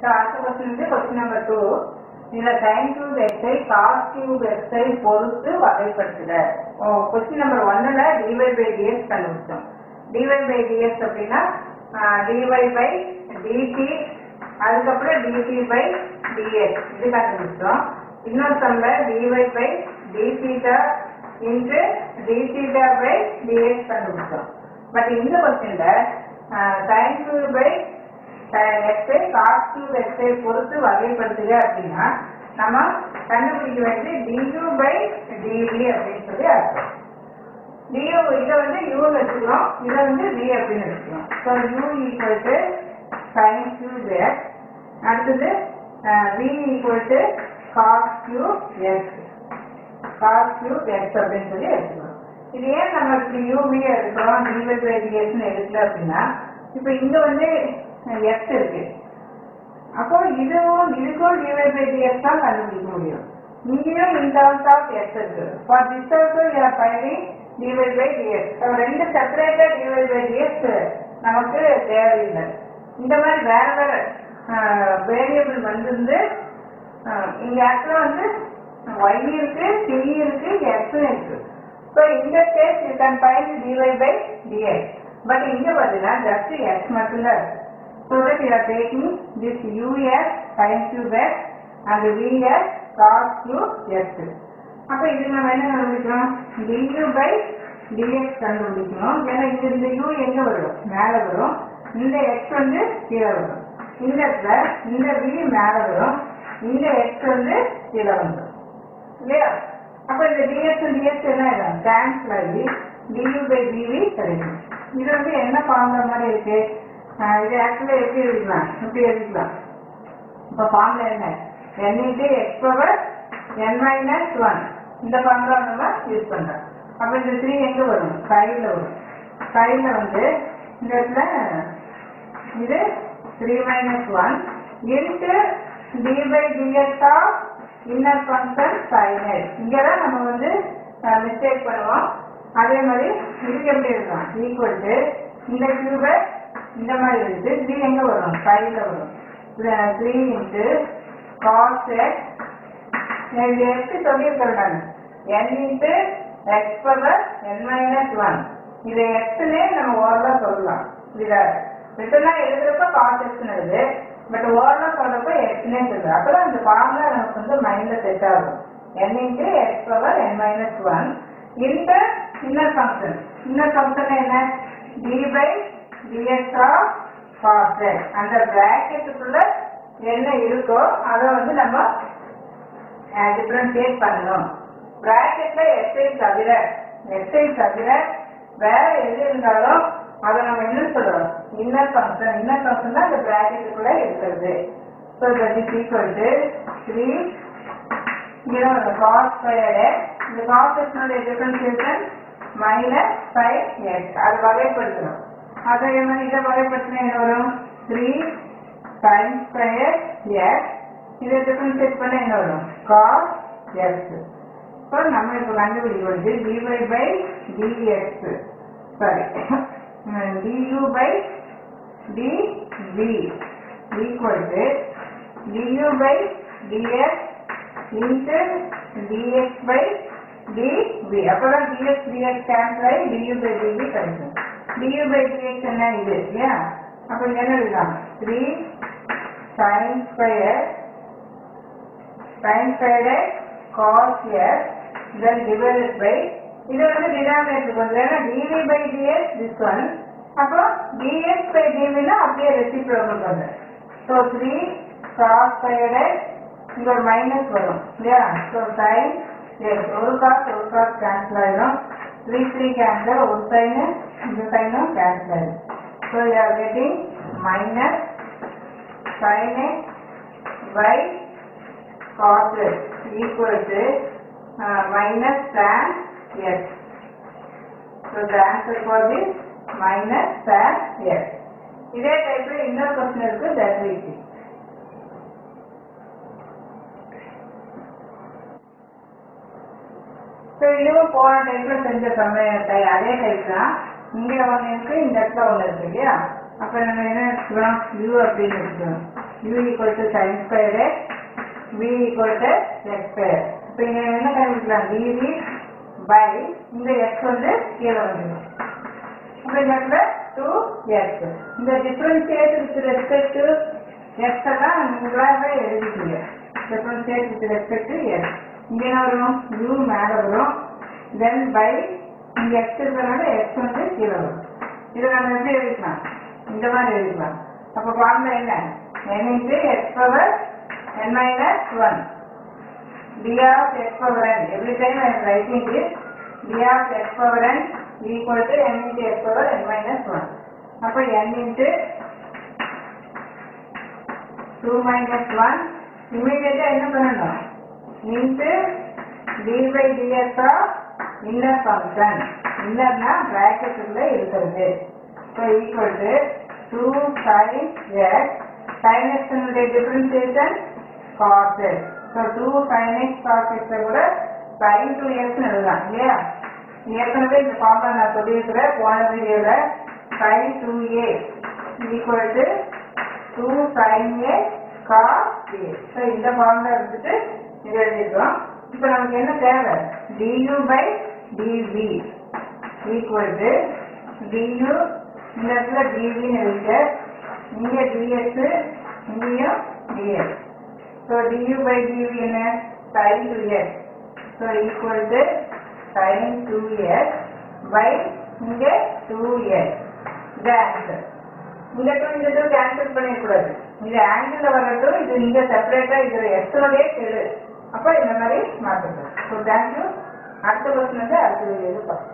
So அடுத்த question வந்து question number two இதுல சைன் கியூப் எக்ஸை காஸ் கியூப் எக்ஸை பொறுத்து வகைப்படுத்துக கொஸ்டின் நம்பர் ஒன்னுல டிவை பை டிஎக்ஸ் கண்டுபிடிச்சோம் டிவை பை டிஎக்ஸ் அப்படின்னா டிவை பை டிடி அதுக்கப்புறம் டிடி பை டிஎக்ஸ் இது கண்டுபிடிச்சோம் இன்னொரு சம்ல d y by d theta into d theta by d x கண்டுபிடிச்சோம் பட் இந்த கொஸ்டின்ல சைன் கியூப் பை எக்ஸை காஸ் கியூப் எக்ஸை பொறுத்து வகைப்படுத்துக அப்படின்னா நம்ம கண்டுபிடிக்க வேண்டியது டியூ பை டிவி அப்படின்னு சொல்லி அர்த்தம் டியூ இதை வந்து யூன்னு வச்சுக்கிறோம் இதை வந்து வி அப்படின்னு வச்சுக்கிறோம் so u equal to sine cube x அடுத்தது v equal to cos cube x cos cube x அப்படின்னு சொல்லி எடுத்துக்கிறோம் இது ஏன் நம்ம இப்படி யூவி எடுக்கிறோம் டிவை பை டிஎக்ஸ்னு எடுக்கல அப்படின்னா இப்போ இங்க வந்து எக்ஸ் இருக்கு அப்போ இதுவும் இதுக்கும் டிவை பை டிஎக்ஸ் தான் கண்டுபிடிக்க முடியும் இங்கேயும் இன் டர்ம்ஸ் ஆஃப் எக்ஸ் இருக்கு for this also you are finding d y by d x ரெண்டு செப்பரேட்டட் டிவை பை டிஎக்ஸ் நமக்கு தேவையில்லை இந்த மாதிரி வேற வேற வேரியபிள் வந்திருந்து அஹ், இங்க ஆக்சுவலா வந்து y இருக்கு t இருக்கு x இருக்கு ஸோ இந்த case you can find dy by dx but இங்க பார்த்தீங்கன்னா ஜஸ்ட் x மட்டும்தான் இருக்கு so that you are taking this us sin cube x and vs cos cube x அப்ப இது நம்ம என்ன கண்டுபிடிக்கணும் du பை dx கண்டுபிடிக்கணும் ஏன்னா இங்க இந்த u எங்க வரும் மேல வரும் இந்த x வந்து கீழே வரும் இந்த இடத்துல இந்த v மேல வரும் இந்த x வந்து கீழே வந்துடும் இல்லையா அப்ப இந்த dx dx என்ன ஆயிடும் கேன்சல் ஆகி du பை dv கிடைக்கும் இது வந்து என்ன ஃபார்முலா மாதிரி இருக்கு ஆஹ் இது ஆக்சுவலா எப்படி எழுதிக்கலாம் எப்படி எழுதிக்கலாம் இப்ப ஃபார்முலா என்ன n into x power n minus one இந்த ஃபார்முலா நம்ம யூஸ் பண்றோம் அப்ப இந்த த்ரீ எங்க வரும் சைடில் வரும் சைடில் வந்து இந்த இடத்துல இது three minus one into d by d x of inner function சைனட் இங்கே தான் நம்ம வந்து மிஸ்டேக் பண்ணுவோம் அதே மாதிரி இதுக்கு எப்படி இருக்கும் ஈக்குவல் டு இந்த கியூபை இந்த மாதிரி இருக்கு த்ரீ எங்கே வரும் சைடில் வரும் த்ரீ இன்ட்டு காஸ் எக்ஸ் இது எப்படி சொல்லியிருக்கிறேன் நான் n into x power n minus one இதை எக்ஸ்னே நம்ம ஓரளவு சொல்லலாம் இதில் ரிட்டனா எழுதுறப்ப காஸ் எக்ஸ்னு எழுது பட் ஓரளவு சொல்றப்ப எக்ஸ்னே சொல்லுது அப்பதான் இந்த ஃபார்முலா நமக்கு வந்து மைண்ட்ல செட் ஆகும் n into x power n minus one இந்த இன்னர் ஃபங்க்ஷன் இன்னர் ஃபங்க்ஷன் என்ன d by d x of cos x அந்த பிராக்கெட்டுக்குள்ள என்ன இருக்கோ அதை வந்து நம்ம டிஃபரன்ஷியேட் பண்ணணும் பிராக்கெட்ல எஸ்ஐ தவிர எஸ்ஐ தவிர வேற எது இருந்தாலும் அதை நம்ம என்ன சொல்றோம் இன்னர் ஃபங்க்ஷன் இன்னர் ஃபங்க்ஷன் தான் அந்த பிராக்கெட்டுக்குள்ள இருக்கிறது so that is equal to three இங்கே ஒரு காஸ் ஸ்கொயர்டு இந்த காஸ் எக்ஸ்னுடைய டிஃபரன்ஷியேஷன் மைனஸ் ஃபைவ் எக்ஸ் அது வகைப்படுத்தணும் அதே மாதிரி இதை வகைப்படுத்தினா என்ன வரும் த்ரீ sin ஸ்கொயர் எக்ஸ் இதை டிஃபரன்ஷியேட் பண்ண என்ன வரும் cos எக்ஸ் இப்போ நம்ம இப்போ கண்டுபிடிக்க வேண்டியது dy by dx sorry du by dv equal to du by dx into dx by dv அப்பதான் dx dx கேன்சல் ஆகி du பை dv கிடைக்கும் du பை dx என்ன இது இல்லையா அப்போ இங்க என்ன எழுதலாம் three sin square sin squared cos x then divided by இது வந்து டினாமினேட்டர் வந்து ஏன்னா dv by dx this one அப்போ dx by dv னா அப்படியே ரெசிப்ரோக்கல் வந்து ஸோ த்ரீ காஸ் ஸ்கொயர்டு இங்க ஒரு மைனஸ் வரும் இல்லையா ஸோ sin x ஒரு காஸ் ஒரு காஸ் கேன்சல் ஆயிடும் த்ரீ த்ரீ கேன்சல் ஒரு சைனு இந்த சைனும் கேன்சல் ஆயிடும் so you are getting minus sin x by cos x equal to uh, minus tan x. So the answer for this minus tan x. இதே டைப்ல இன்னொரு question இருக்கு that we see. So இதுவும் போன டைப்ல செஞ்ச சமயத்தை அதே டைப் தான் இங்க ஒன்று இருக்கு இந்த இடத்துல ஒன்று இருக்கு இல்லையா அப்ப நம்ம என்ன எடுத்துக்கிறோம் u அப்படின்னு எடுத்துக்கிறோம் u equal to sin square x v equal to x square இப்போ இங்க என்ன கண்டுபிடிக்கலாம் dv by இந்த x வந்து கீழே வந்துடும் அப்போ இந்த இடத்துல டூ எக்ஸ் இந்த differentiate with respect to x எல்லாம் உங்களாக எழுதிக்கீங்க differentiate with respect to x இங்கே என்ன வரும் u மேலே வரும் தென் பை இங்கே எக்ஸ் இருக்கிறனால எக்ஸ் வந்து கீழே வரும் இதை நம்ம எப்படி எழுதிக்கலாம் இந்த மாதிரி எழுதிக்கலாம் அப்போ ஃபார்முலா என்ன n into x power n minus one d of x power n every time I am writing this d of x power n equal to n into x power n minus 1 அப்ப n into 2 minus 1 immediately என்ன பண்ணணும் into d by dx of inner function innerனா bracket உள்ள இருக்கிறது so equal to 2 sin x sin x னுடைய differentiation cos x so 2 sin x cos x ஐ கூட sin 2x னு எழுதலாம் இல்லையா ஏற்கனவே இந்த ஃபார்முலா நான் சொல்லியிருக்கிறேன் போன வீடியோல sin 2a equal to 2 sin a cos a so இந்த ஃபார்முலா எடுத்துட்டு இதை எழுதிக்கிறோம் இப்போ நமக்கு என்ன தேவை du by dv equal to du இந்த இடத்துல dv ன்னு எழுதிட்டு இங்க dx இங்கேயும் dx so du by dv என்ன sin 2x so equal to sin 2x by இங்க 2x இது ஆன்சர் இந்த டூ இந்த டூ கேன்சல் பண்ணிடக்கூடாது இது ஆங்கிள் வரட்டும் இது இங்க செப்பரேட்டா இதுல எக்ஸலோடே கெடு அப்ப இந்த மாதிரி மாற்றணும் ஸோ தேங்க்யூ அடுத்த கொஸ்டின் வந்து அடுத்த வீடியோவில் பார்க்கலாம்